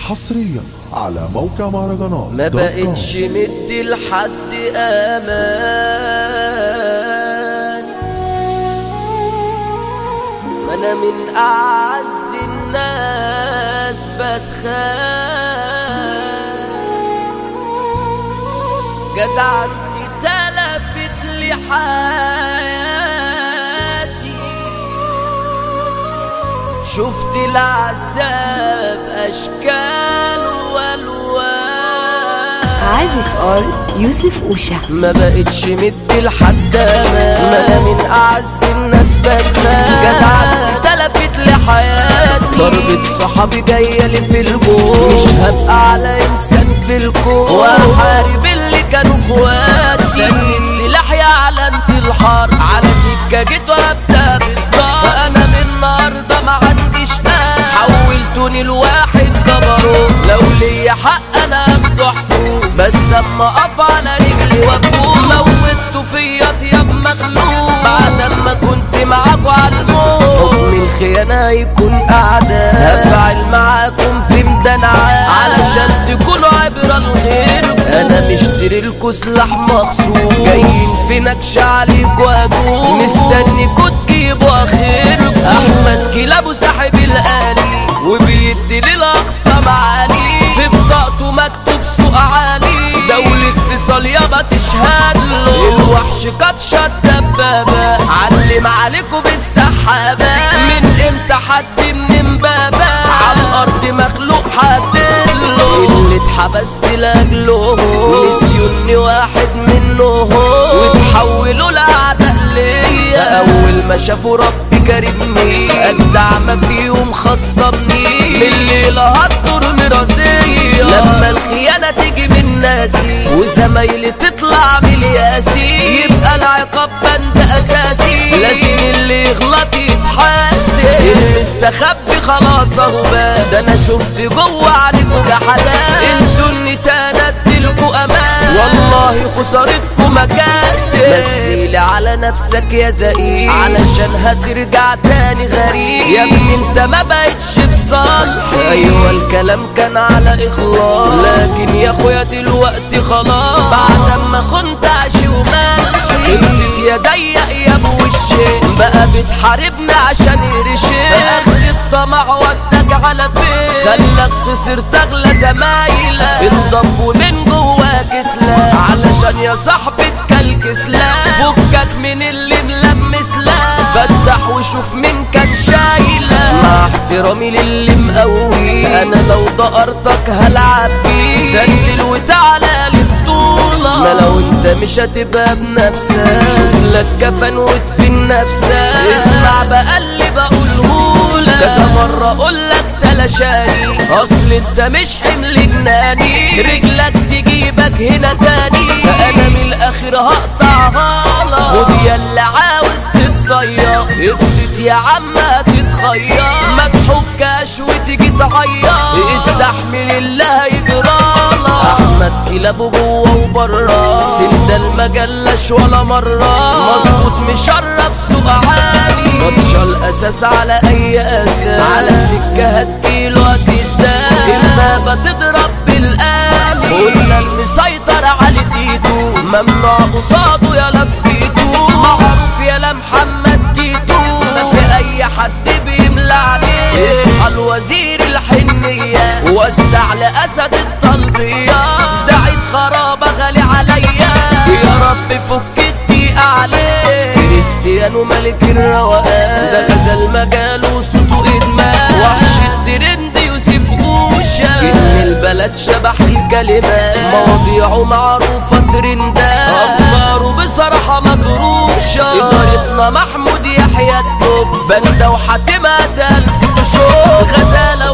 حصريا على موقع مهرجانات ما دوت كوم. بقتش مدي لحد امان ما انا من اعز الناس بتخان جدعنتي تلفت لي حياتي شفت العذاب اشكال والوان عازف ار يوسف اوشا ما بقتش مدي لحد امان ما انا من اعز الناس بتخان جدعنتي تلفت لحياتي ضربة صحابي جاية لي في الجون مش هبقى على انسان في الكون واحارب اللي كانوا اخواتي سنة سلاح يا علامة الحرب على سكة جيت وابدا بالضرب انا من النهارده ما عنديش قلب حولتوني لواحد جبروت لو ليا حق انا اخده حقوق بس اما اقف على رجلي وافوق موتوا فيا طياب مخلوق بعد ما كنت معاكوا على الموت حكم الخيانة يكون اعداء هفعل معاكم في ميدان عام علشان تكونوا عبرة لغيركم انا مشتري لكوا سلاح مخصوص جايين في نكش عليكوا هجوم مستنيكوا تجيبوا اخركم احمد كلابه ساحب الالي وبيدي للاقصى معالي في بطاقته مكتوب سوق عالي دولة فيصل يابا تشهد له الوحش قد شد دبابة علم عليكم بالسحابة من امتى حد من امبابة على الارض مخلوق حدله اللي اتحبست لاجله نسيوني واحد منهم وتحولوا لاعداء ليا اول ما شافوا ربي كرمني اجدع ما فيهم خصمني من الليله هتدور مرازيه لما الخيانه تيجي من ناسي وزمايلي تطلع من ياسي يبقى العقاب بند اساسي لازم اللي يغلط يتحاسب المستخبي خلاص اهو بان ده انا شفت جوه عليكوا جحدان انسوني تاني اديلكوا امان والله خسارتكوا مكاسب مثيلي على نفسك يا زقيق علشان هترجع تاني غريب يا ابني انت ما بقتش في صالحي ايوه الكلام كان على اخلاص لكن يا اخويا دلوقتي خلاص بعد ما خنت عشي ومالحي خلصت يا ضيق يا ابو الشيء بقى بتحاربني عشان يرشي اخر الطمع ودك على فين خلك خسرت اغلى زمايلك انضف ومن جواك سلاح علشان يا صاحبي تكلك سلاح فكك من اللي ملمس لا فتح وشوف مين كان شايلة مع احترامي للي مقوي انا لو دقرتك هلعب بيه سندل وتعالى للبطولة ما لو انت مش هتبقى بنفسك شوف لك كفن وادفن نفسك اسمع بقى اللي بقولهولك كذا مرة اقولك تلاشاني اصل انت مش حمل جناني رجلك تجيبك هنا تاني انا من الاخر هقطعها لك خد يا اللي عاوز تتصير ابسط يا عم تتخير ما تحكاش وتيجي تعيط استحمل اللي هيجرالك احمد كلابه جوه وبره سند المجلش ولا مره مظبوط مشرف سوق عالي ماتشة الاساس على اي اساس على سكه هتجيله هتدان البابه تضرب بالآلي قلنا المسيطر على تيتو ممنوع قصاده يا لبسيتو معروف يا محمد تيتو ما في اي حد بيملى عليه اصحى الوزير الحنية وسع لأسد الطلبية دعيت خرابة غالي عليا يا رب فك الضيق عليه كريستيانو ملك الروقان ده غزل مجال وصوته ادمان وحش الترند يوسف اوشا ان البلد شبح الكلمات مواضيعه معروفة ترندات افكاره بصراحة مطروشة ادارتنا محمود يحيى التوب بندة وحاتمة الف تشوف غزالة